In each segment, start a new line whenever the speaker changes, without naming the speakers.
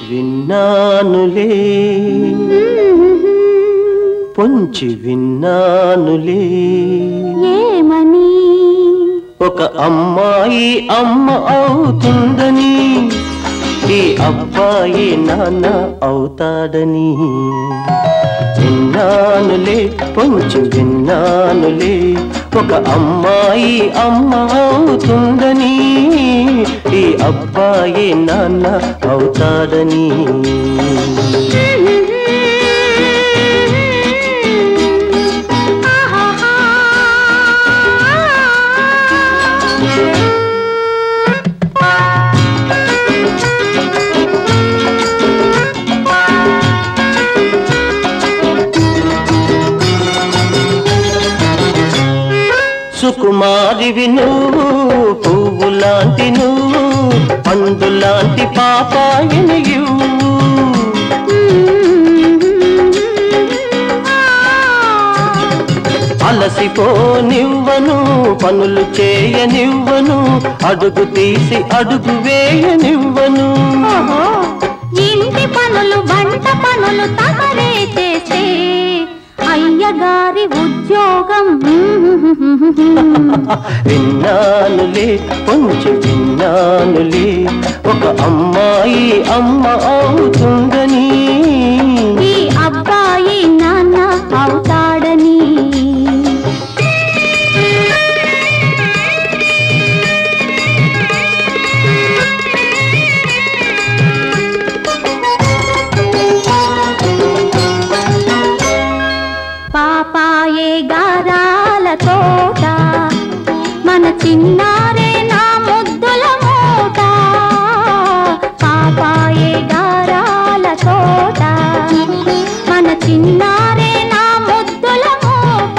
విన్నానులే పొంచి విన్నానులే
ఏమని
ఒక అమ్మాయి అమ్మ అవుతుందని ఈ అబ్బాయి నాన్న అవుతాడని విన్నానులే పొంచి విన్నానులే ఒక అమ్మాయి అమ్మ అవుతుందని ఈ అబ్బాయి నాన్న అవుతాడని సుకుమారివి నువ్వు పువ్వు లాంటి నువ్వు పండు లాంటి పాపాయిని ఇవ్వు అలసిపోనివ్వను పనులు చేయనివ్వను అడుగు తీసి అడుగు వేయనివ్వను
ఓహో, ఇంటి పనులు వంట పనులు తమరే చేస్తే అయ్యగారి ఉద్యోగం
విన్నానులే కొంచెం విన్నానులే ఒక అమ్మాయి అమ్మ అవుతుందని
ఈ అబ్బాయి నాన్న అవుతాడని పాపాయే గారాల తోట మన చిన్నారే నా ముద్దుల మూట పాపాయే గారాల తోట మన చిన్నారే నా ముద్దుల మూట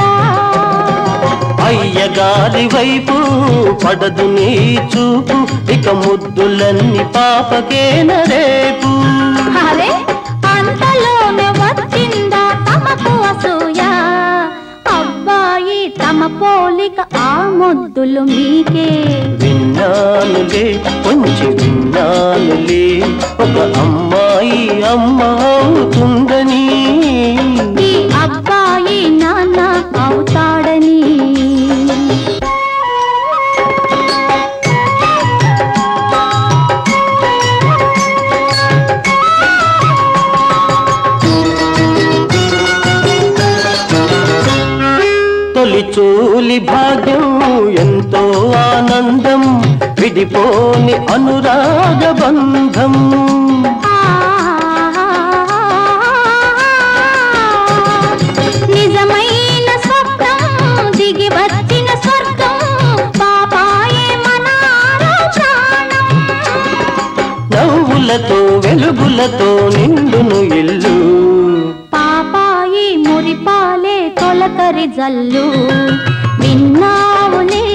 అయ్యగారి వైపు పడదు నీ చూపు ఇక ముద్దులన్నీ పాపకేన రేపు
అరే అంతలోనే వచ్చిందా తమకు అసూయ అబ్బాయి తమ పోలిక ఆ ముద్దులు మీకే
విన్నానులే కొంచెం విన్నానులే ఒక అమ్మాయి అమ్మ అవుతుందని
ఈ అబ్బాయి నాన్న అవుతాడని
తొలి చూలి భాగ్యం ఎంతో ఆనందం విడిపోని అనురాగ బంధం
నిజమైన స్వప్నం దిగి వచ్చిన స్వర్గం పాపాయే మన ప్రాణం
నవ్వులతో వెలుగులతో నిండును ఇల్లు
పాపాయి మురిపాలే తొలకరి జల్లు విన్నావులే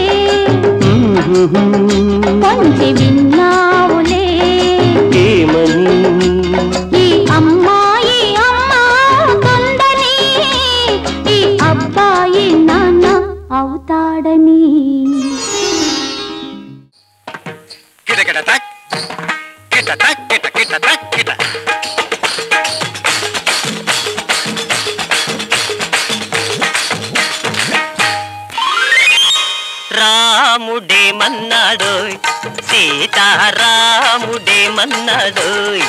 కొంచి విన్నావులే
ఏమని
ఈ అమ్మాయి అమ్మ కొందని ఈ అబ్బాయి నాన్న అవుతాడని
కిట కిట టక్ కిట టక్ కిట కిట టక్ కిట
రాముడే మన్నాడోయ్ సీతారాముడే మన్నాడోయ్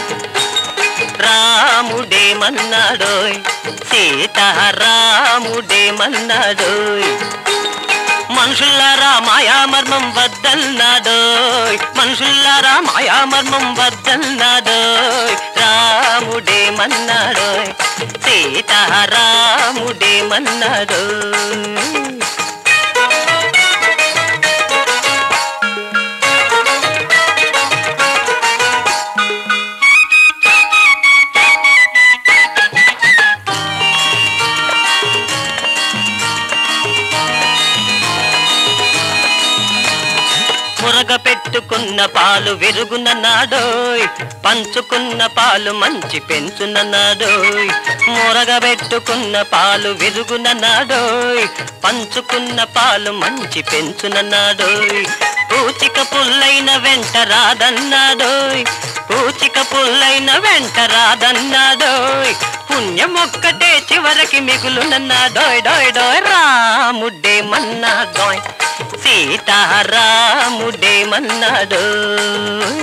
రాముడే మన్నాడోయ్ సీతారాముడే మన్నాడోయ్ మనుషుల్లారా మాయామర్మం వద్దన్నాడోయ్ మనుషుల్లారా మాయామర్మం వద్దన్నాడోయ్ రాముడే మన్నాడోయ్ సీతారాముడే మన్నాడోయ్ మురగ పెట్టుకున్న పాలు విరుగున నాడోయ్ పంచుకున్న పాలు మంచి పెంచున నాడోయ్ మురగ పెట్టుకున్న పాలు విరుగున నాడోయ్ పంచుకున్న పాలు మంచి పెంచున నాడోయ్ పూచిక పుల్లైన వెంట రాదన్నాడోయ్ పూచిక పుల్లైన వెంట రాదన్నాడోయ్ పుణ్యం ఒక్కటే చివరికి మిగులునన్నాడోయ్ డోయ్ డోయ్ రాముడే మన్నాడోయ్ సీతారాముడే మన్నాడోయ్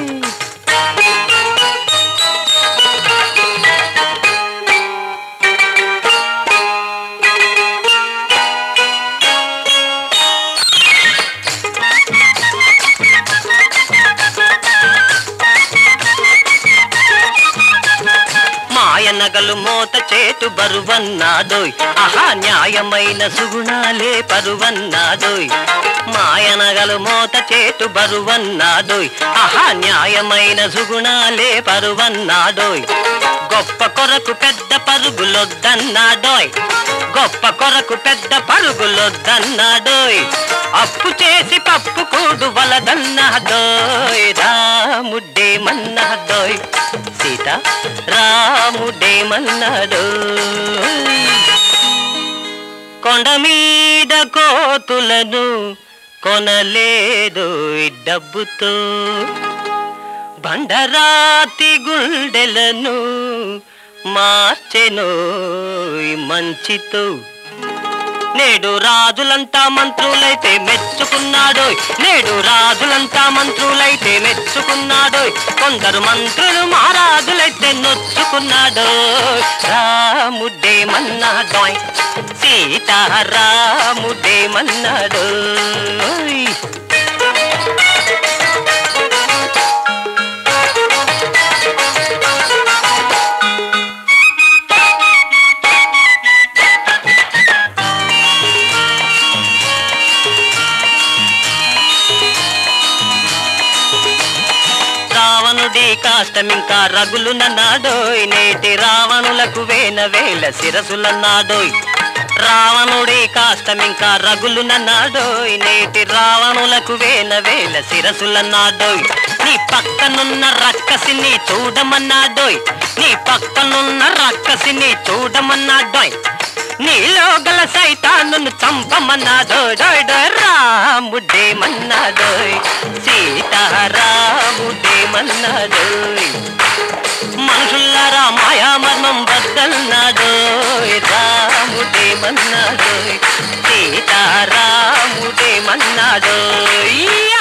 మాయనగలు మోత చేటు బరువన్నాడోయ్ ఆహా న్యాయమైన సుగుణాలే పరువన్నాడోయ్ మాయనగలు మోత చేటు బరువన్నాడోయ్ ఆహా న్యాయమైన సుగుణాలే పరువన్నాడోయ్ గొప్ప కొరకు పెద్ద పరుగులొద్దన్నాడోయ్ గొప్ప కొరకు పెద్ద పరుగులొద్దన్నాడోయ్ అప్పు చేసి పప్పు కూడు వలదన్నాడోయ్ రాముడే మన్నాడోయ్ సీత రాముడే మన్నాడోయ్ కొండ మీద కోతులను కొనలేదు డబ్బుతో బండరాతి గుండెలను మార్చెను మంచితో నేడు రాజులంతా మంత్రులైతే మెచ్చుకున్నాడోయ్ నేడు రాజులంతా మంత్రులైతే మెచ్చుకున్నాడోయ్ కొందరు మంత్రులు మహారాజులైతే నొచ్చుకున్నాడోయ్ రాముడే మన్నాడోయ్ సీతారాముడే మన్నాడోయ్ రావణుడి కాష్టమింకా రగులునన్నాడోయ్ నేటి రావణులకు వేన వేల శిరసులన్నాడోయ్ రావణుడి కాష్టమింకా రగులునన్నాడోయ్ నేటి రావణులకు వేల వేల శిరసులన్నాడోయ్ నీ పక్కనున్న రక్కసిని చూడమన్నాడోయ్ నీ పక్కనున్న రక్కసిని చూడమన్నాడోయ్ నీలో గల సైతాను చంపమన్నాడోయ్ డోయ్ డోయ్ రాముడే మన్నాడోయ్ సీతారాముడే మన్నాడోయ్ మనుషుల్లారా మాయామర్మం బద్దల్నాడోయ్ రాముడే మన్నాడోయ్ సీతారాముడే మన్నాడోయ్ యా!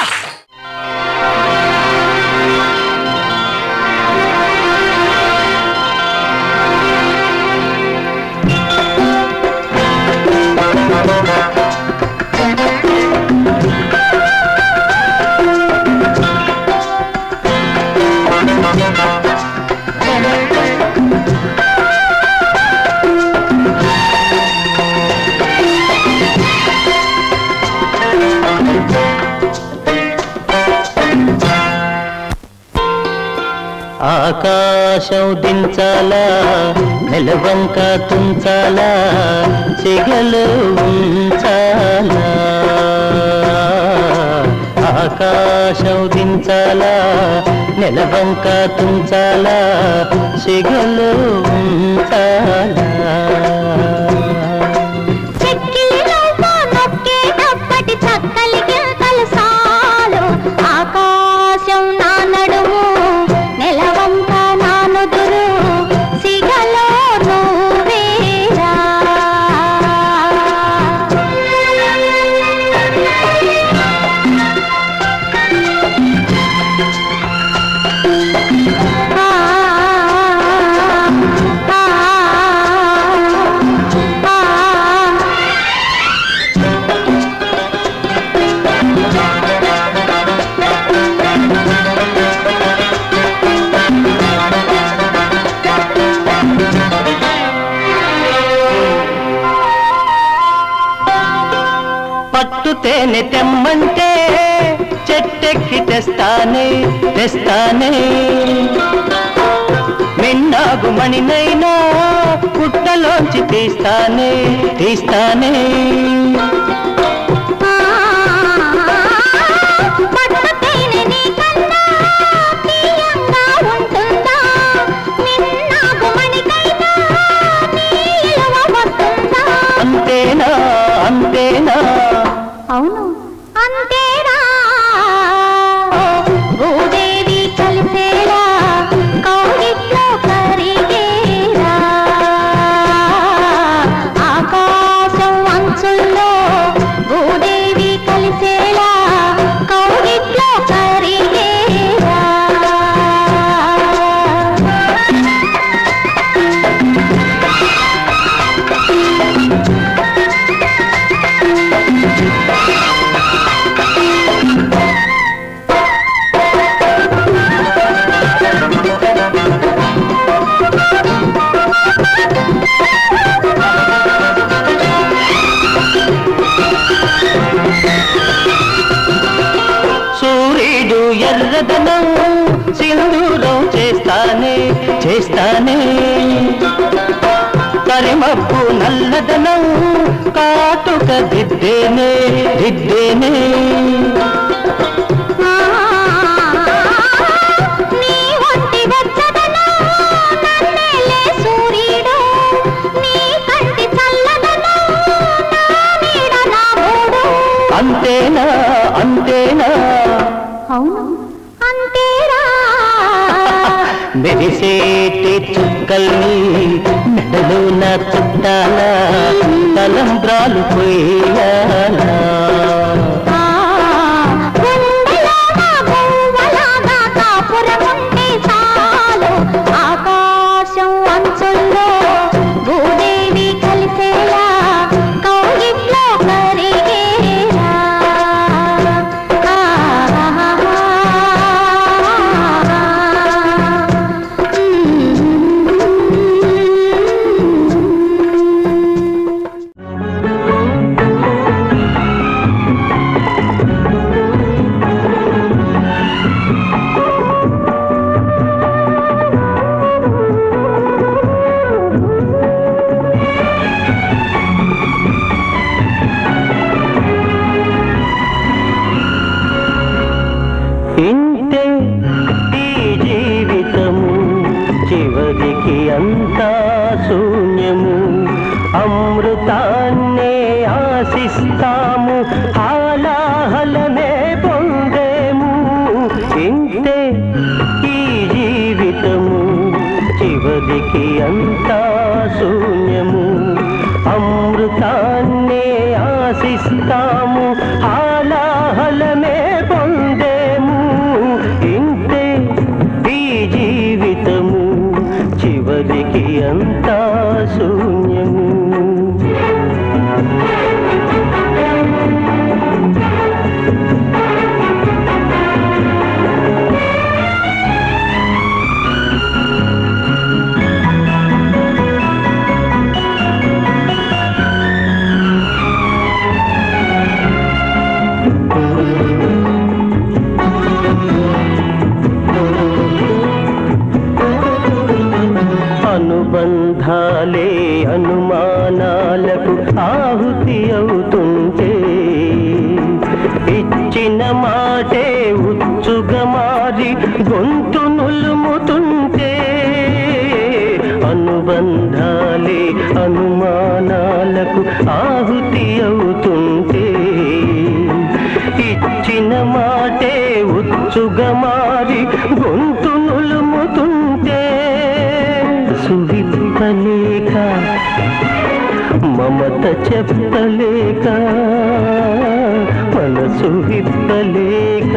ఆకాశం దించాలా నెలవంక తుంచాలా చెగలు ఉంచాలా ఆకాశం దించాలా నెలవంక తుంచాలా చెగలు ఉంచాలా
చెక్కిలిలో నొక్కేటప్పటి చక్కలి గింతలు సాలు ఆకాశం నా నడుము నెలవంక నా నుదురు సిగలో నువ్వేరా ఆ, ఆ, ఆ, ఆ.
పట్టు తేనె తెమ్మంటే చెట్టెక్కి తెస్తానే తెస్తానే మిన్నాగు మణినైనా పుట్టలోంచి తీస్తానే తీస్తానే
పట్టుతేనె నీకన్నా తీయంగా ఉంటుందా? మిన్నాగు మణికైనా నీ ఇలువ వస్తుందా?
అంతేనా అంతేనా
అవును అంతేరా భూదేవి కలిసేలా కౌ
చేస్తానే కరిమబ్బు నల్లదనం కాటుక దిద్దేనే దిద్దేనే
నీ ఒంటి వెచ్చదనం నన్నేలే సూర్యుడు నీ కంటి చల్లదనం నా నీడ నా మూడు
అంతేనా అంతేనా
అవును అంతేరా
మెరిసేటి చుక్కల్ని మెడలో నా చుట్టాల తలంబ్రాలు పోయాలా
ఆ, గుండెలో నా గువ్వలాగా కాపురముంటే చాలు ఆకాశం అంచుల్లో భూదేవి కలిసేలా కౌగిట్లో కరిగేలా
ఇంతే ఈ జీవితము చివరికి అంతా శూన్యము అమృతాన్నే ఆశిస్తాము హాలాహలమే పొందేము ఇంతే ఈ జీవితము చివరికి అంతా శూన్యము అమృతాన్నే ఆశిస్తాము హాలాహలమే పొందేము ఇంతే ఈ జీవితము చివరికి అంతా శూన్యము అనుబంధాలే అనుమానాలకు ఆహుతి అవుతుంటే ఇచ్చిన మాటే ఉచ్చుగా మారి గొంతు నులుముతుంటే అనుబంధాలే అనుమానాలకు ఆహుతి అవుతుంటే ఇచ్చిన మాటే ఉచ్చుగా మారి గొంతు నులుముతుంటే సువిప్పలేక మమత చెప్పలేక మనసు విప్పలేక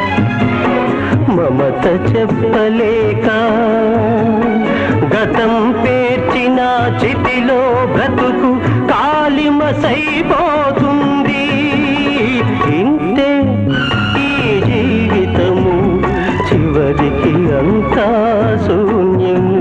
మమత చెప్పలేక గతం పేర్చిన చితిలో బ్రతుకు కాలిమసైపోతుంది ఇంతే ఈ జీవితము చివరికి అంతా శూన్యము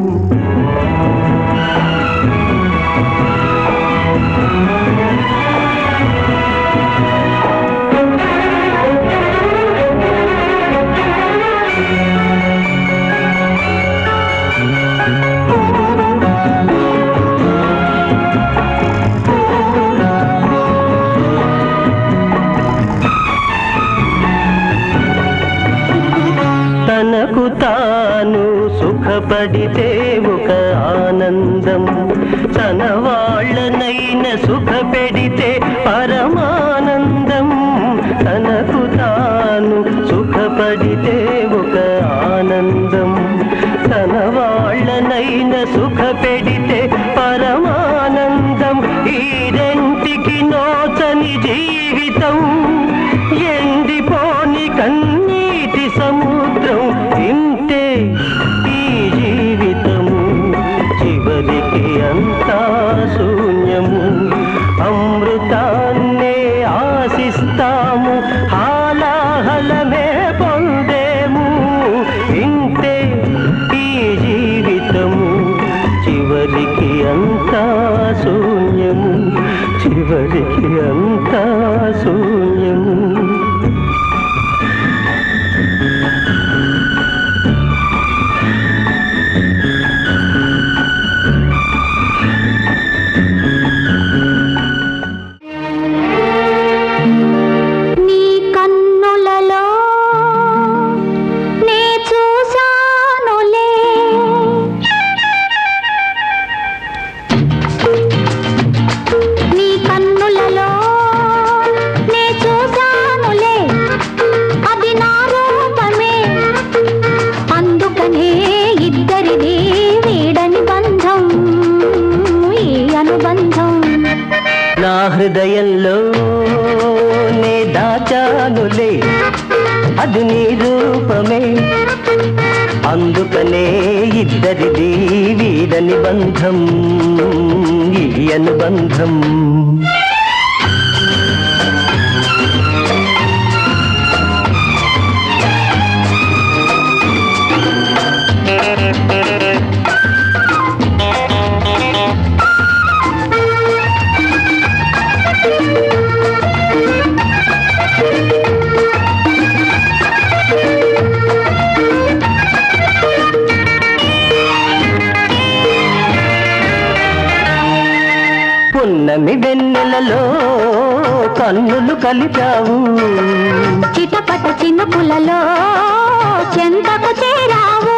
తనకు తాను సుఖపడితే ఒక ఆనందం తన వాళ్ళనైన సుఖపెడితే పరమానందం తనకు తాను సుఖపడితే ఒక ఆనందం తన వాళ్ళనైన సుఖపెడితే పరమానందం ఈ రెంటికి నోచని జీవితం ఎండిపోని కన్నీటి సముద్రం ఇంతే ఈ జీవితము చివరికి అంతా శూన్యము అమృతాన్నే ఆశిస్తాము హాలాహలమే పొందేము ఇంతే ఈ జీవితము చివరికి అంతా శూన్యము చివరికి అంతా శూన్యము
అందుకనే ఇద్దరిది వీడని బంధం ఈ అనుబంధం
నా హృదయంలో నే దాచానులే అది నీ రూపమే అందుకనే ఇద్దరిది వీడని బంధం ఈ అనుబంధం పున్నమి వెన్నెలలో కన్నులు కలిపావు
చిటపట చినుకులలో చెంతకు చేరావు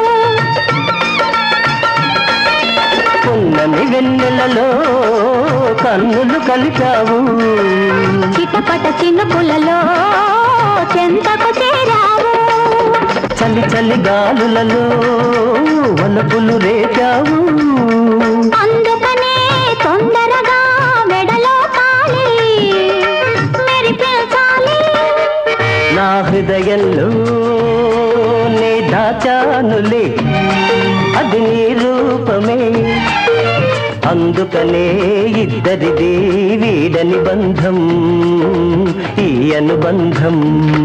పున్నమి వెన్నెలలో కన్నులు కలిపావు
చిటపట చినుకులలో చెంతకు చేరావు
చలి చలి గాలులలో వలపులు రేపావు
అందుకనే తొందరగా మెడలో తాళి మెరిపించాలి
నా హృదయంలో నే దాచానులే అది నీ రూపమే అందుకనే ఇద్దరిది వీడని బంధం ఈ అనుబంధం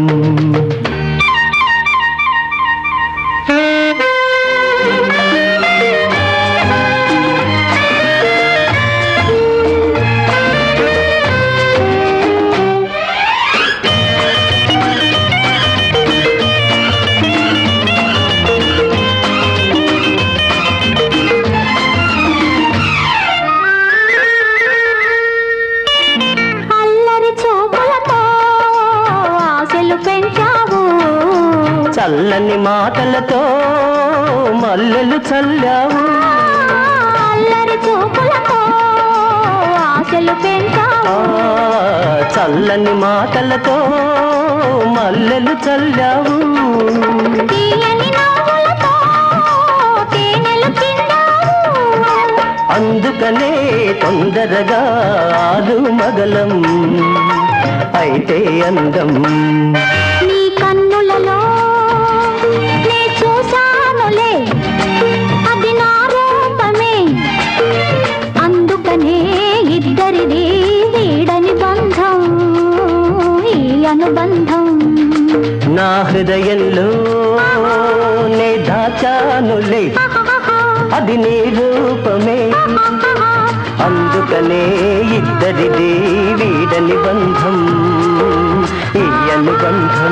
అల్లరి చూపులతో ఆశలు పెంచావు
చల్లని మాటలతో మల్లెలు చల్లావు
అల్లరి చూపులతో ఆశలు
ఆ,
పెంచావు
చల్లని మాటలతో మల్లెలు చల్లావు
తీయని నవ్వులతో తేనెలు చిందావు
అందుకనే తొందరగా ఆలు మగలం అయితే అందం
నీ కన్నులలో నే చూశానులే అది నా రూపమే అందుకనే ఇద్దరిది వీడని బంధం ఈ అనుబంధం
నా హృదయంలో నే దాచానులే అది నీ రూపమే అందుకనే ఇద్దరిది వీడని బంధం ఈ అనుబంధం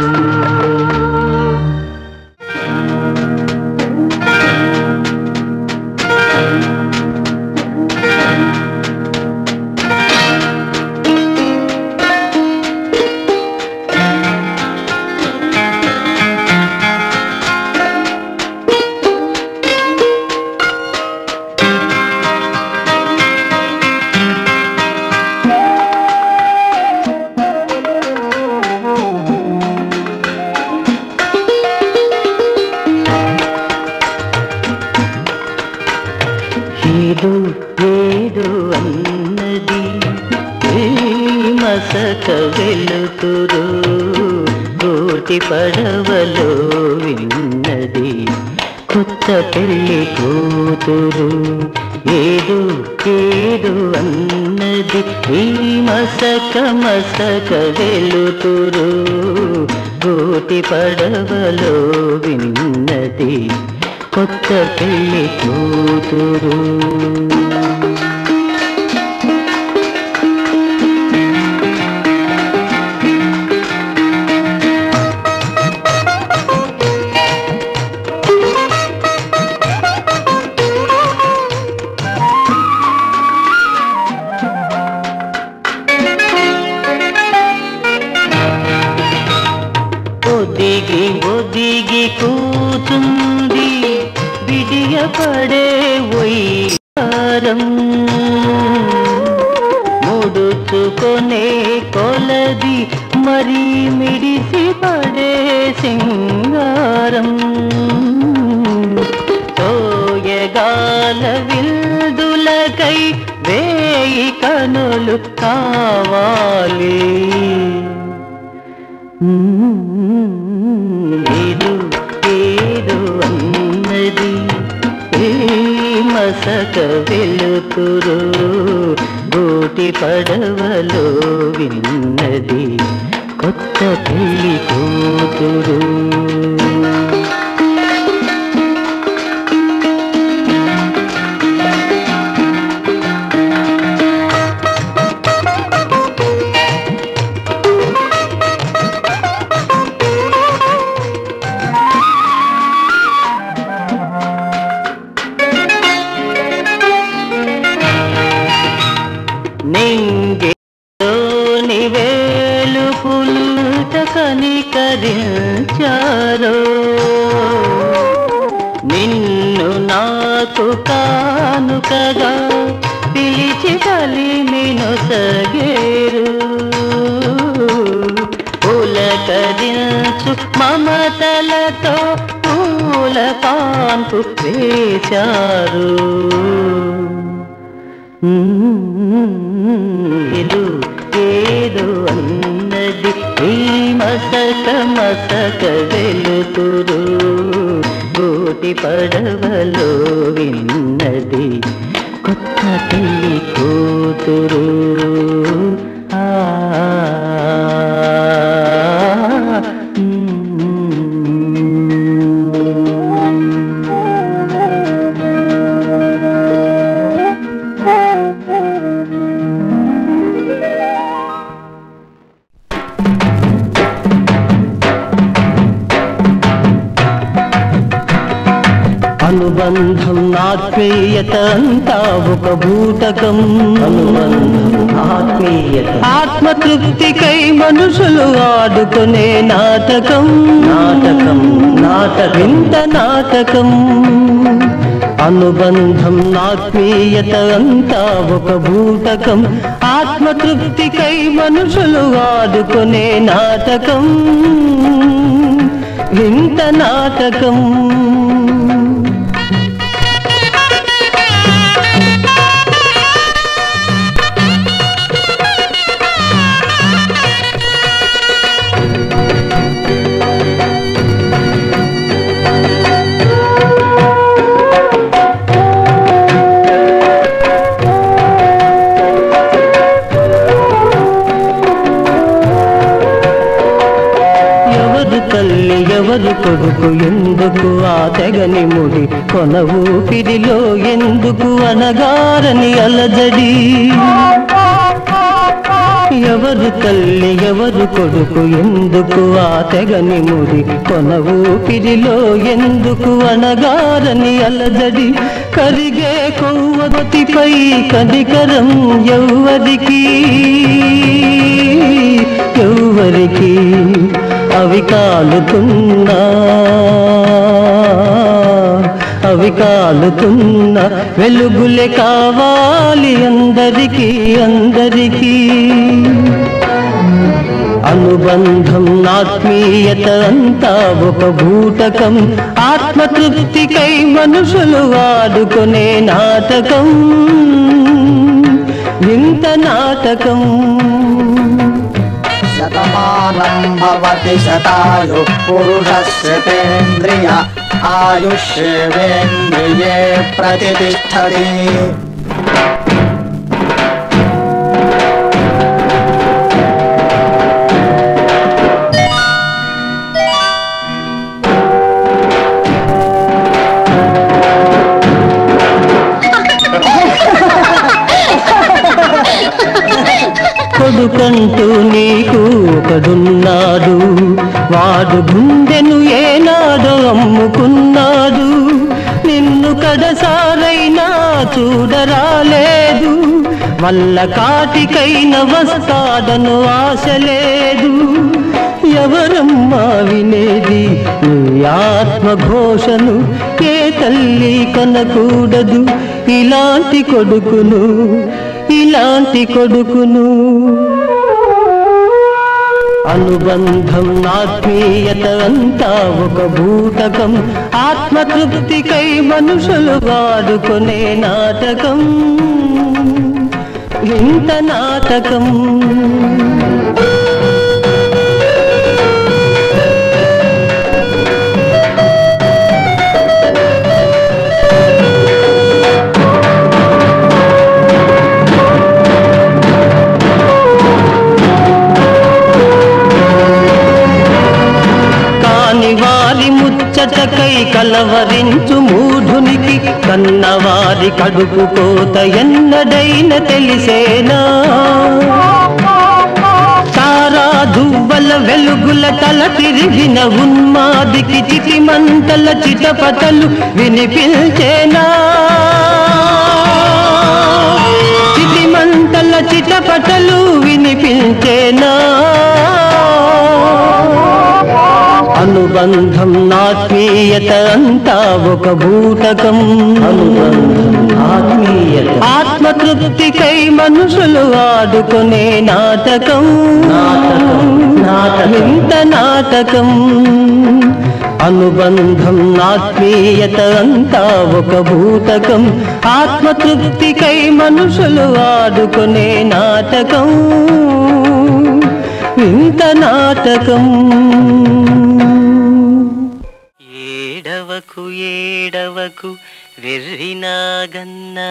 ఏదో ఏదో అన్నది ఈ మసక వెలుతురు కోటి పడవలో విన్నది కొత్త పెళ్లి కూతురు ఏదో ఏదో అన్నది ఈ మసక మసక వెలుతురు కోటి పడవలో విన్నది కొత్త పెళ్లి కూతురు ఒదిగి ఒదిగి కూతుంది విడియపడే వైరం ముడుచుకొనే కొలది మరి మిడిసి పడే సింగారం కనులు కావాలి ఏదో ఏదో అన్నది ఏ మసక వెలుతురు గోటి పడవలో విన్నది కొత్త పెళ్లి కూతురు నింగిలోని వేలు పుల్ట కనికరించారో నిన్ను నాకు కానుకగా పిలిచి కలిమిను సగేరు పులకరించు మమతలతో పూల పాన్పు వేశారు ఏదో ఏదో అన్నది ఈ మసక మసక వెలుతురు గోటి పడవలో విన్నది కొత్త పెళ్లి కూతురు ఆ అనుబంధం ఆత్మీయత అంతా ఒక భూతకం అనుబంధం ఆత్మీయత ఆత్మతృప్తికై మనుషులు ఆడుకునే నాటకం నాటకం నాటకం ఇంత నాటకం అనుబంధం ఆత్మీయత అంతా ఒక భూతకం ఆత్మతృప్తికై మనుషులు ఆడుకునే నాటకం వింత నాటకం ఎవరు తల్లి ఎవరు కొడుకు ఎందుకు ఆ తెగని ముడి కొన ఊపిరిలో ఎందుకు అనగారని అలజడి ఎవరు తల్లి ఎవరు కొడుకు ఎందుకు ఆ తెగని ముడి కొన ఊపిరిలో ఎందుకు అనగారని అలజడి కరిగే కొవ్వొతిపై కనికరం ఎవ్వరికి ఎవ్వరికి అవి కాలుతున్నా అవి కాలుతున్న వెలుగులే కావాలి అందరికీ అందరికీ అనుబంధం ఆత్మీయత అంతా ఒక భూతకం ఆత్మతృప్తికై మనుషులు వాడుకునే నాటకం వింత నాటకం
శతమానం భవతి శతాయు పురుషస్యతేంద్రియ ఆయుష్యేవేంద్రియే ప్రతిష్టతి
కొడుకంటూ నీకు ఒకడున్నాడు వాడు గుండెను ఏనాడో అమ్ముకున్నాడు నిన్ను కడసారైనా చూడరాలేదు వల్ల కాటికైన వస్తాడను ఆశ లేదు ఎవరమ్మా వినేది నీ ఆత్మఘోషను ఏ తల్లి కనకూడదు ఇలాంటి కొడుకును ఇలాంటి కొడుకును అనుబంధం ఆత్మీయత అంతా ఒక భూతకం ఆత్మతృప్తికై మనుషులు వాడుకునే నాటకం వింత నాటకం కాని వారి ముచ్చటకై కలవరించు మూఢునికి కన్నవారి కడుపు కోత ఎన్నడైన తెలిసేనా తారా దువ్వల వెలుగుల తల తిరిగిన ఉన్మాదికి చిటి మంటల చిటపటలు వినిపించేనా చిటి మంటల చిటపటలు వినిపించేనా అనుబంధం ఆత్మీయత అంతా ఒక భూతకం ఆత్మీయత ఆత్మతృప్తికై మనుషులు ఆడుకునే నాటకం నాటకం ఇంత నాటకం అనుబంధం ఆత్మీయత అంతా ఒక భూతకం ఆత్మతృప్తికై మనుషులు ఆడుకునే నాటకం ఇంత నాటకం ఏడవకు ఏడవకు వెర్రినాగన్నా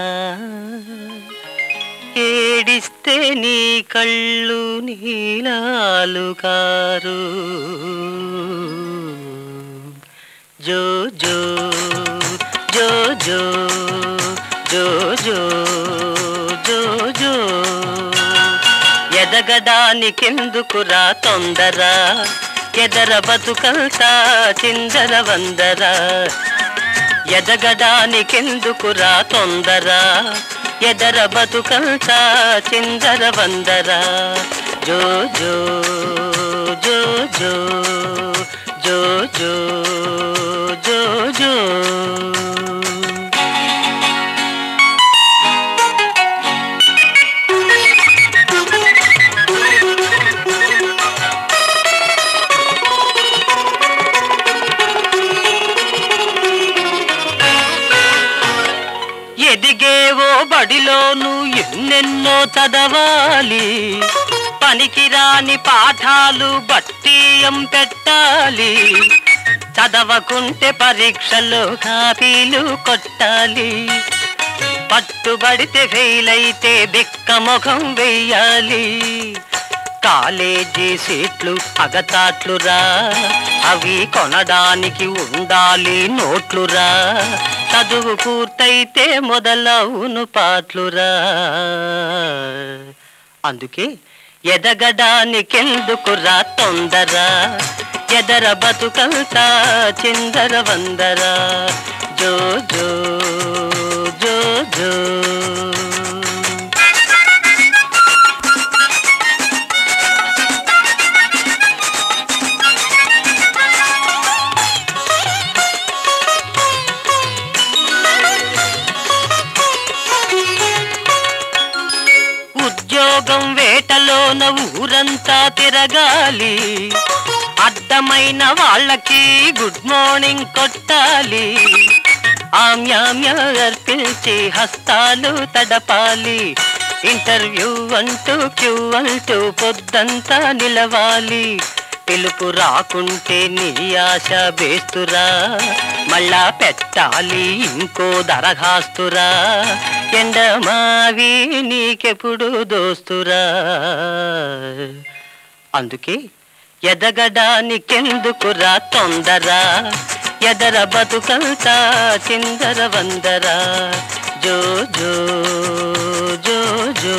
ఏడిస్తే నీ కళ్ళు నీలాలు కారు జో జో జో జో జో జో జో జో ఎదగడానికెందుకురా తొందర ఎదర బతుకంతా చిందర వందర ఎదగడానికెందుకురా తొందర ఎదర బతుకంతా చిందర వందర జో జో జో జో జో జో జో జో ఎదిగేవో బడిలోను ఎన్నెన్నో చదవాలి పనికిరాని పాఠాలు బట్టీయం పెట్టాలి చదవకుంటే పరీక్షలో కాపీలు కొట్టాలి పట్టుబడితే ఫెయిల్ అయితే బిక్క ముఖం వెయ్యాలి కాలేజీ సీట్లు అగతాట్లురా అవి కొనడానికి ఉండాలి నోట్లురా చదువు పూర్తయితే మొదలవును పాట్లురా అందుకే ఎదగడానికెందుకురా తొందర ఎదర బతుకంతా చిందర వందర జో జో జో జో ఉద్యోగం వేటలోన ఊరంతా తిరగాలి అడ్డమైన వాళ్ళకి గుడ్ మార్నింగ్ కొట్టాలి ఆమ్యామ్య అర్పించి హస్తాలు తడపాలి ఇంటర్వ్యూ అంటూ క్యూ అంటూ పొద్దంతా నిలవాలి పిలుపు రాకుంటే నీ ఆశ బేస్తురా మళ్ళా పెట్టాలి ఇంకో దరఖాస్తురా ఎండమావి నీకెప్పుడు దోస్తురా అందుకే ఎదగడానికెందుకురా తొందర ఎదర బతుకంతా చిందర వందర జో జో జో జో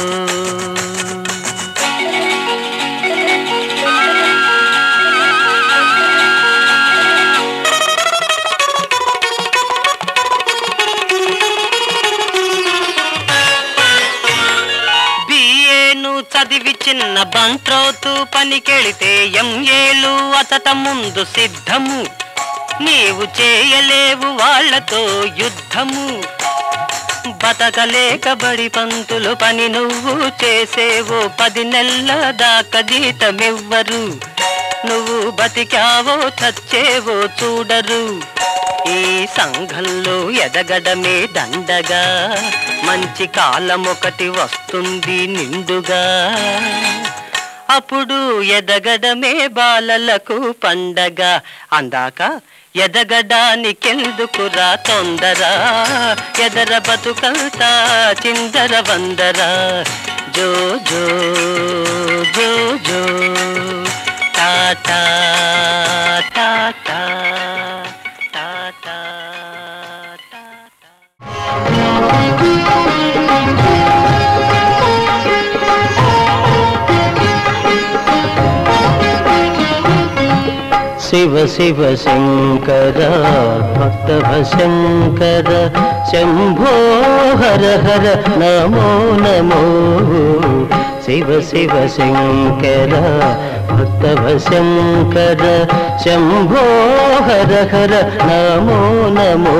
బిఏను చదివి చిన్న బంట్రోతు పనికెళితే ఎంఏలు అతట ముందు సిద్ధము నీవు చేయలేవు వాళ్ళతో యుద్ధము బతకలేక బడి పంతులు పని నువ్వు చేసేవో పది నెలల దాకా జీతమివ్వరు నువ్వు బతికావో చచ్చేవో చూడరు ఈ సంఘంలో ఎదగడమే దండగా మంచి కాలం ఒకటి వస్తుంది నిండుగా అప్పుడు ఎదగడమే బాలలకు పండగ అందాక ఎదగడానికెందుకురా తొందర ఎదర బతుకంతా చిందర వందర జో జో జో జో టాటా టాటా టాటా టాటా
శివ శివ శంకర భక్తవ శంకర శంభో హర హర నమో నమో శివ శివ శంకర భక్తవ శంకర శంభో హర హర నమో నమో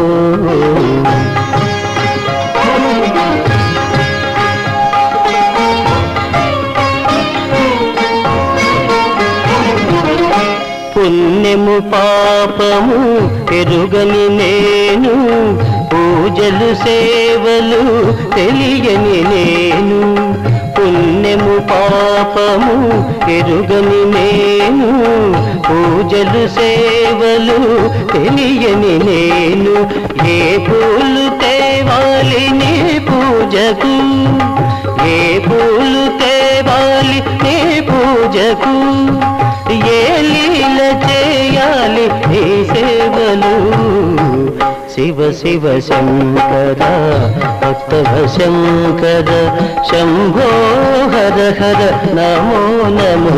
పుణ్యము పాపము ఎరుగని నేను పూజలు సేవలు తెలియని నేను పుణ్యము పాపము ఎరుగని నేను పూజలు సేవలు తెలియని నేను ఏ పూలు తేవాలి నీ పూజకు ఏ పూలు తేవాలి నీ పూజకు ఏ లీల చేయాలి నీ సేవలు శివ శివ శంకర భక్తవ శంకర శంభో హర హర నమో నమో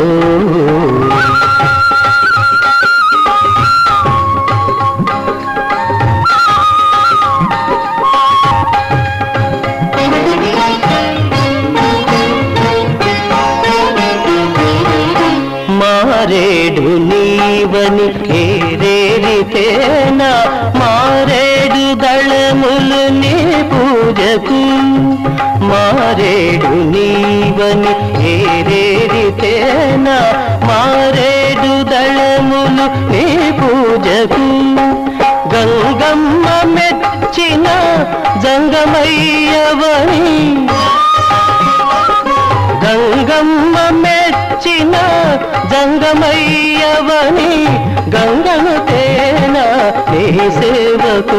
మారేడు నీవని ఏరేరితేనా మారేడు దళములు నీ పూజకు మారేడు నీవని ఏరేరితేనా మారేడు దళములు నీ పూజకు గంగమ్మ మెచ్చిన జంగమయ్యవని గంగమ్మ మెచ్చిన జంగమయ్యవని గంగను తేన నీ సేవకు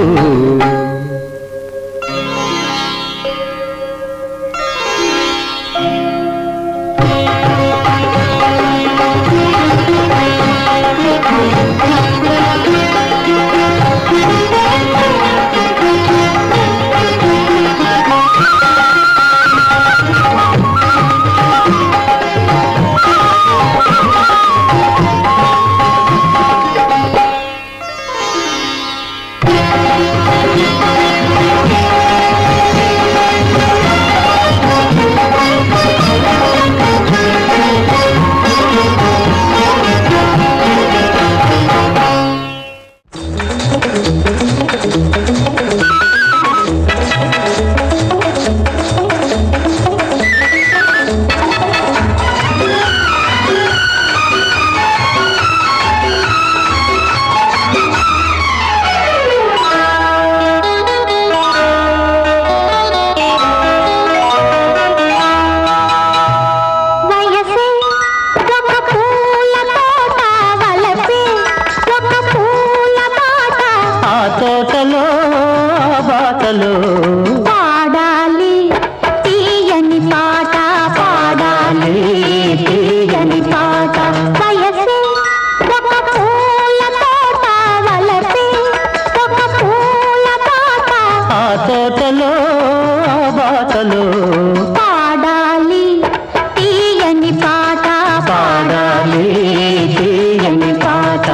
వయసే ఒక పూల తోట వలసే ఒక పూల బాట
ఆ తోటలో ఆ బాటలో
పాడాలి తీయని పాట పాడాలి తీయని పాట వయసే ఒక పూల తోట వలసే ఒక పూల బాట
ఆ తోటలో ఆ బాటలో
పాడాలి తీయని పాట
పాడాలి తీయని పాట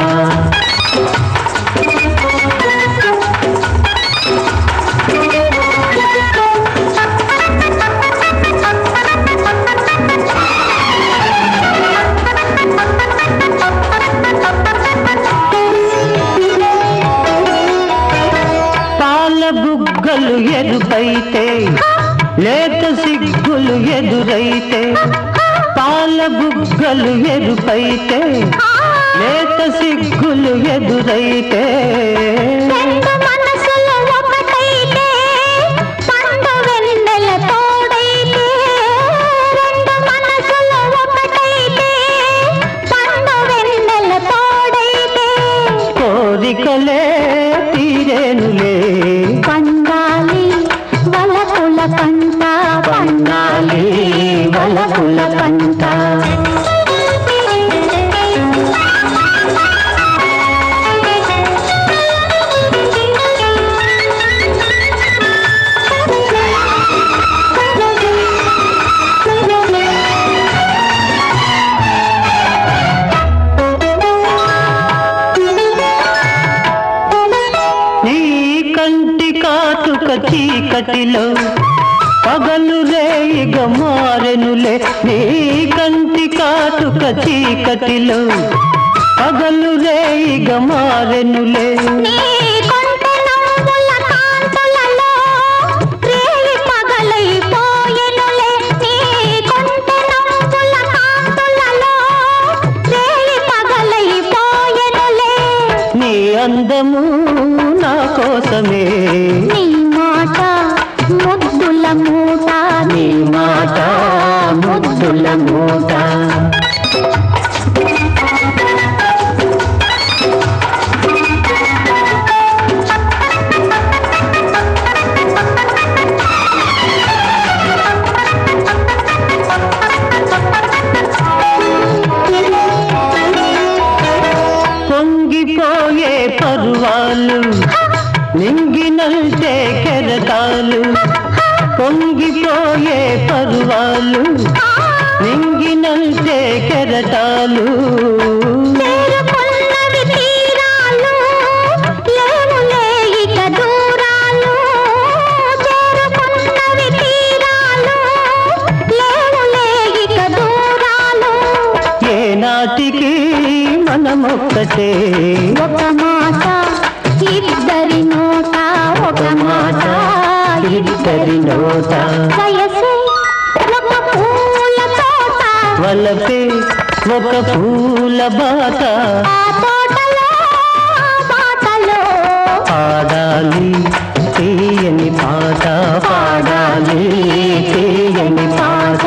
పాల బుగ్గలు ఎరుపైతే లేత సిగ్గులు ఎదురైతే పాల బుగ్గలు ఎరుపైతే
ఆ
లేత సిగ్గులు ఎదురైతే
రెండు మనసులు ఒకటైతే పండు వెన్నెల తోడైతే రెండు మనసులు ఒకటైతే పండు వెన్నెల తోడైతే
కోరికలే తీరేనులే
పండాలి వలపుల పంట
పండాలి వలపుల పంట నీ కంటి కాటుక చీకటిలో పగలు రేయిగ మారెనులే నీ కంటి కాటుక చీకటిలో పగలు రేయిగ మారెనులే
నీ కొంటె నవ్వుల కాంతులలో రేయి పగలైపోయెనులే నీ కొంటె నవ్వుల కాంతులలో రేయి పగలైపోయెనులే
నీ అందము నా కోసమే
నీ మాట ముద్దుల మూట
నీ మాట ముద్దుల మూట పొంగిపోయే పర్వాలు నింగినంటే కెరటాలు పొంగిపోయే పర్వాలు నింగినంటే కెరటాలు
చేరుకున్నవి తీరాలు లేవులే ఇక దూరాలు చేరుకున్నవి తీరాలు లేవులే ఇక దూరాలు
ఏనాటికి మనమొక్కటే
ఒక మాట ఇద్దరి నోట ఒక మాట
ఇద్దరి నోట
వయసే ఒక పూల తోట
వలపే ఒక పూల బాట
ఆ తోటలో ఆ బాటలో
పాడాలి తీయని పాట పాడాలి తీయని పాట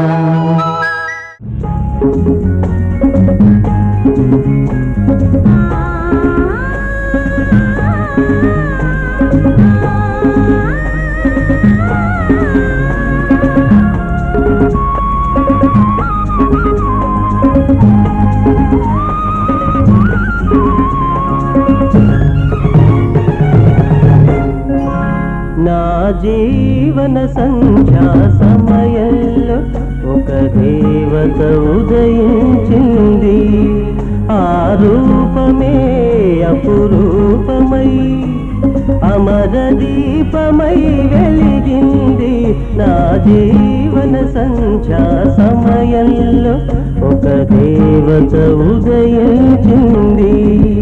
నా జీవన సంధ్యా సమయంలో ఒక దేవత ఉదయించింది ఆ రూపమే అపురూపమై అమర దీపమై వెలిగింది నా జీవన సంధ్యా సమయంలో ఒక దేవత ఉదయించింది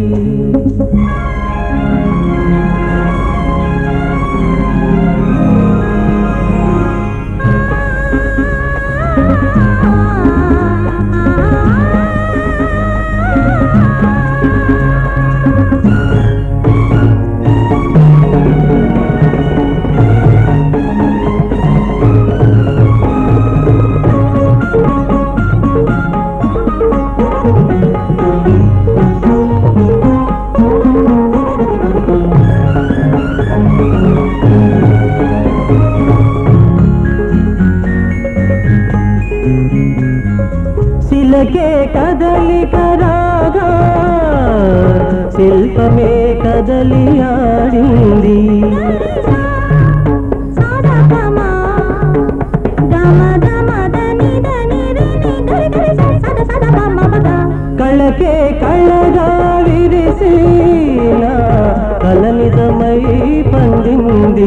శిలకే కదలిక రాగా శిల్పమే కదలి ఆడింది కళకే కళ్ళగా విరిసిన కల నిజమై పండింది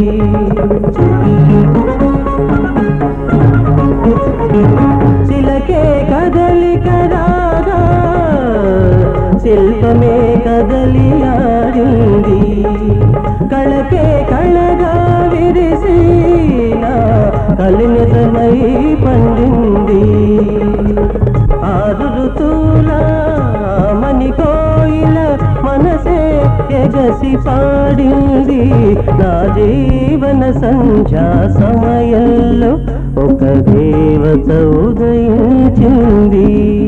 శిలకే కదలిక రాగా శిల్పమే కదలి ఆడింది కళకే కళగా విరిసిన కలినిజమై పండింది ఆరు ఋతువుల మురసి పాడింది నా జీవన సంధ్యా సమయంలో ఒక దేవత ఉదయించింది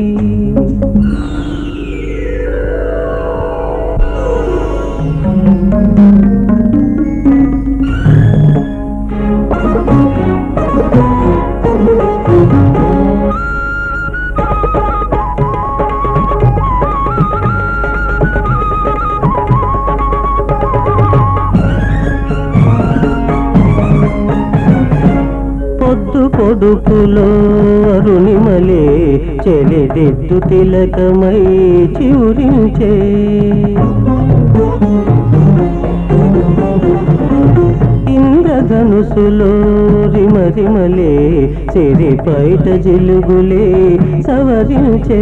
పొద్దు పొడుపులో అరుణిమలే చెలిదిద్దు తిలకమై చివురించే ఇంద్రధనుసులో రిమరిమలే సిరి బయట జిలుగులే సవరించే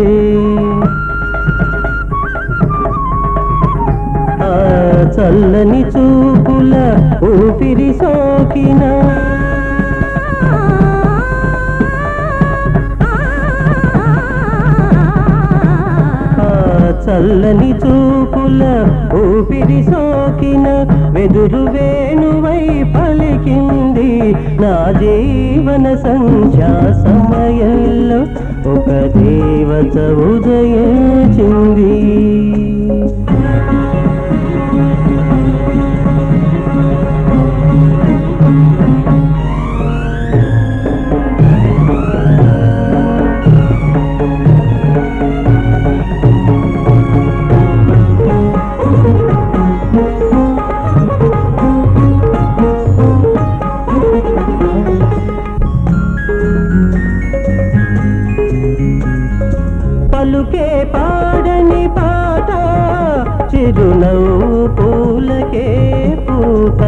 ఆ చల్లని చూపుల ఊపిరి సోకినా ఆ చల్లని చూపుల ఊపిరి సోకిన వెదురు వేణువై పలికింది నా జీవన సంధ్యా సమయంలో ఒక దేవత ఉదయించింది పలుకే పాడని పాట చిరునవ్వు పూలకే పూట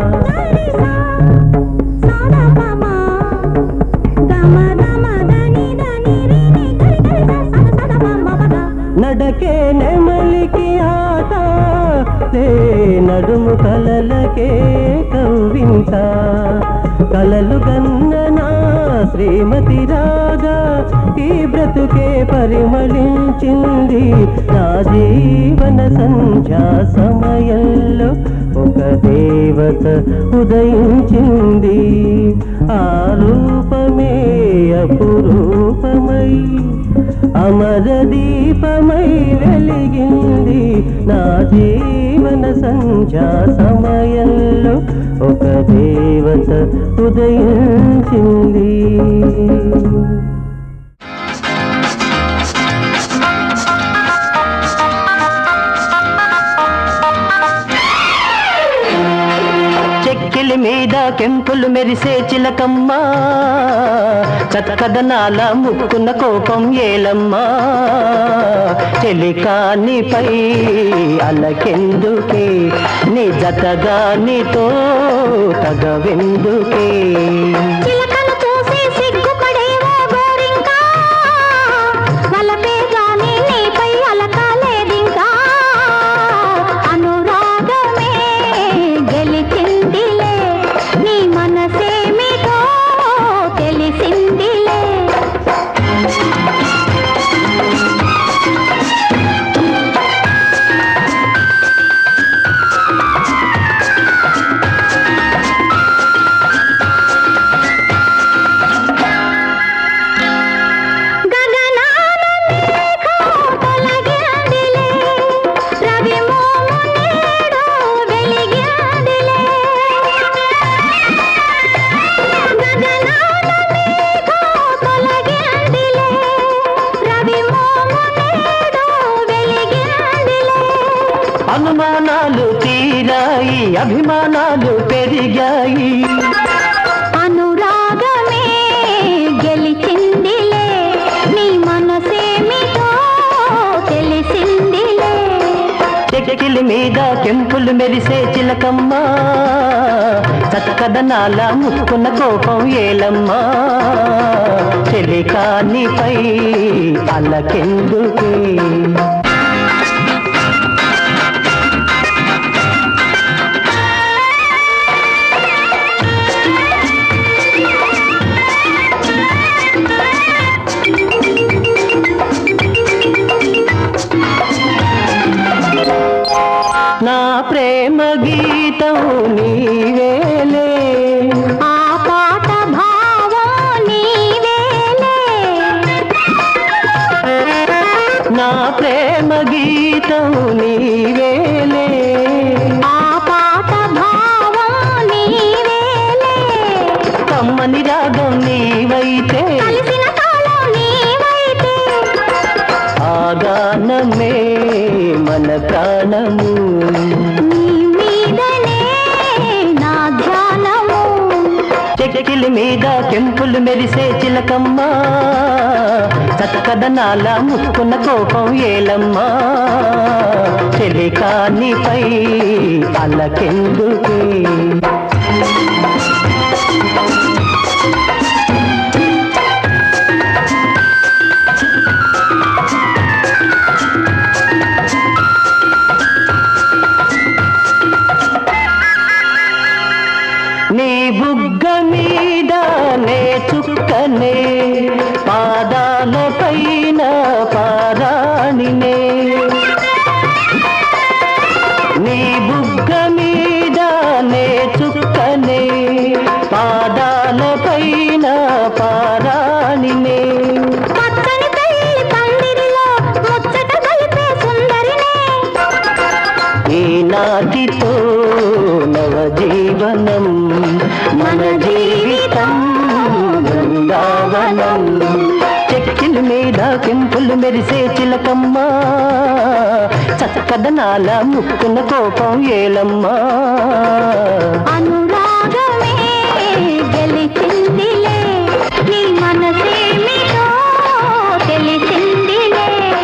నడకే నెమలికి ఆట లే నడుము కలలకే కవ్వింత కలలు గన్ననా శ్రీమతి రాగా ఈ బ్రతుకే పరిమళించింది నా జీవన సంధ్యా సమయంలో ఒక దేవత ఉదయించింది ఆ రూపమే అపురూపమై అమర దీపమై వెలిగింది నా జీవన సంధ్యా సమయంలో ఒక దేవత ఉదయించింది చెక్కిలి మీద కెంపులు మెరిసే చిలకమ్మ చక్కదనాల ముక్కున కోపం ఏలమ్మా చెలికానిపై అలకెందుకే నీ జతగా నీతో తగవెందుకే
చిలకను చూసి సిగ్గుపడేవో గోరింకా వలపే గాని నీపై అలకాలేదింకా అనురాగమే గెలిచిందిలే నీ మనసేమిటో తెలిసిందిలే గగనాన మేఘం తొలగిందిలే రవి మోమునేడు వెలిగిందిలే గగనాన మేఘం తొలగిందిలే రవి మోమునేడు వెలిగిందిలే
అనుమానాలు తీరాయి అభిమానాలు పెరిగాయి
అనురాగమే గెలిచిందిలే నీ మనసేమిటో తెలిసిందిలే
చెక్కిలి మీద కెంపులు మెరిసే చిలకమ్మ చక్కదనాల ముక్కున కోపం ఏలమ్మా చెలికానిపై అల్లకెందుకే నా ప్రేమ గీతం నీవేలే
ఆ పాట భావం నీవేలే
నా ప్రేమ గీతం నీవేలే
ఆ పాట భావం నీవేలే
కమ్మని రాగం నీవైతే
కలిసిన కాలం నీవైతే
ఆగానమే మన ప్రాణము
నీ మీదనే నా ధ్యానము
చెక్కిలి మీద కెంపులు మెరిసే చిలకమ్మ చక్కదనాల ముక్కున్న కోపం ఏలమ్మా చెలికానిపై అలకెందుకే నీ బుగ్గ మీద నే చుక్కనే పాదాల పైన పారాణినే నీ బుగ్గ మీద నే చుక్కనే పాదాల పైన పారాణినే
పచ్చని పెళ్లి పందిరిలో ముచ్చట కలిపే సుందరినే
ఈనాటితో నవజీవనం మన జీవితం బృందావనం చెక్కిల మీద కెంపులు మెరిసే చిలకమ్మ చక్కదనాల ముక్కున కోపం ఏలమ్మా
అనురాగమే గెలిచిందిలే నీ మనసేమిటో తెలిసిందిలే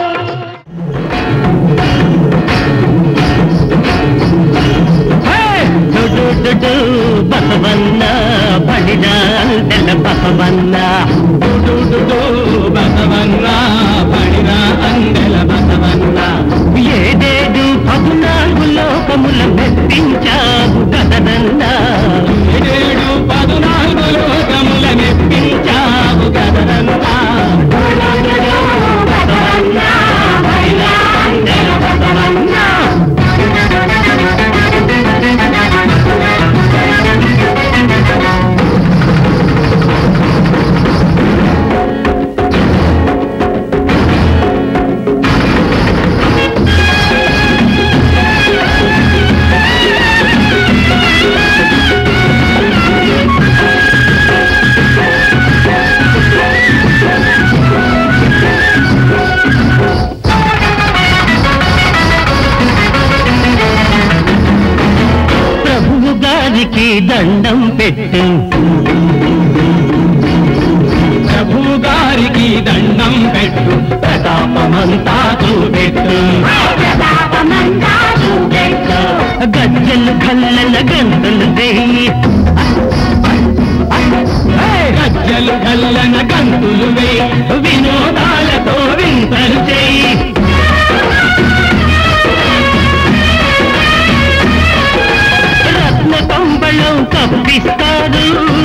డుడుడుడు బసవన్న బడిన తెల్ల బసవన్న డుడుడుడు బసవన్న బడిన అందెల బసవన్న ఏడేడు పదునాలుగు లోకముల మెప్పించావు కదనన్నా ఏడేడు పదునాలుగు లోకముల మెప్పించావు కదనన్నా బసవన్న బడిన అందెల బసవన్న ప్రభువు గారికి దండం పెట్టు ప్రభువు గారికి దండం పెట్టు ప్రతాపమంతా చూపెట్టు గజ్జలు కల్లల గంతులు దేయి గజ్జలు కల్లన గంతులు వేయి వినోదాలతో వింతలు చేయి రత్న కంబళం కప్పిస్తారు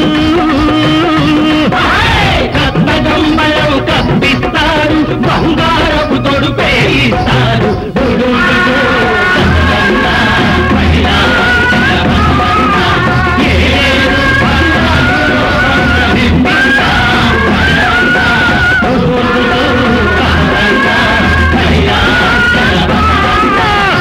రత్న కంబళం కప్పిస్తారు బంగారపు తొడుపే ఇస్తారు డుడుడుడు, సత్తన్న, మహిళా, జలవన్న, ఏడు పన్నాలు నిర్మిస్తాం వరన్న. డుడుడుడు, సత్తన్న, మహిళా, జలవన్న.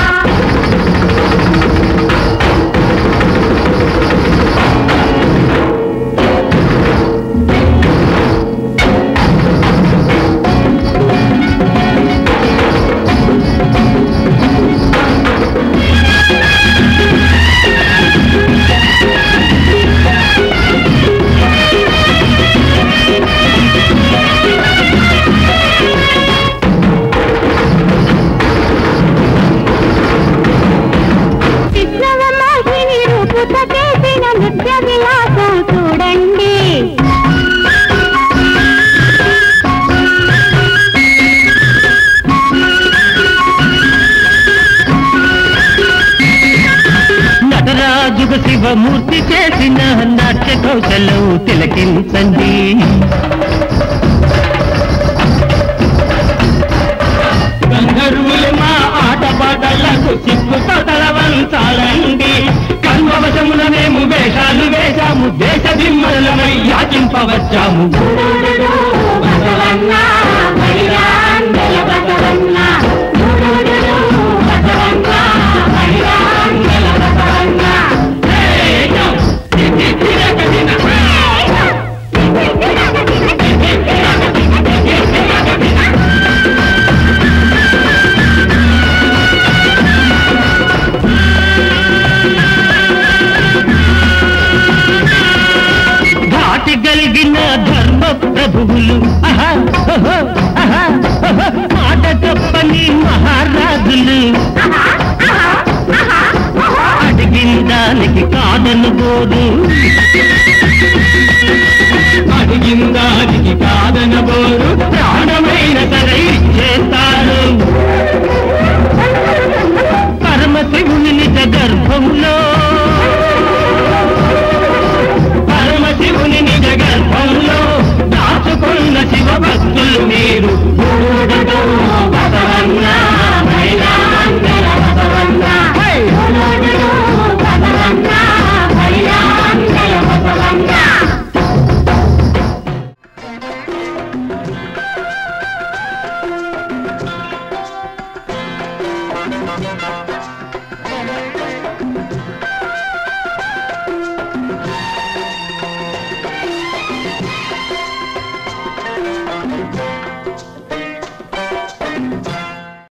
విప్లవ మోహిని రూపుత చేసిన నృత్య విలాసం చూడండి
నటరాజుకు శివమూర్తి చేసిన నాట్య కౌశలం తిలకించండి గంధర్వులు మా ఆటపాటలకు సిగ్గు తొడలవంచాలండి కన్ను చంపవచ్చాము ధాటి కలిగిన ధర్మ ప్రభువులు ఆహా, ఓహో, ఆహా, ఓహో, మాట తప్పని మహారాజులు అడిగిన దానికి కాదను పోదు అడిగిన దానికి కాదనబోరు ప్రాణమైన సరే చేస్తారు పరమశివుని నిజ గర్భంలో పరమశివుని నిజ గర్భంలో దాచుకున్న శివ భక్తులు మీరు గూడుతో బసవన్న, మైలాంగల బసవన్న. హై!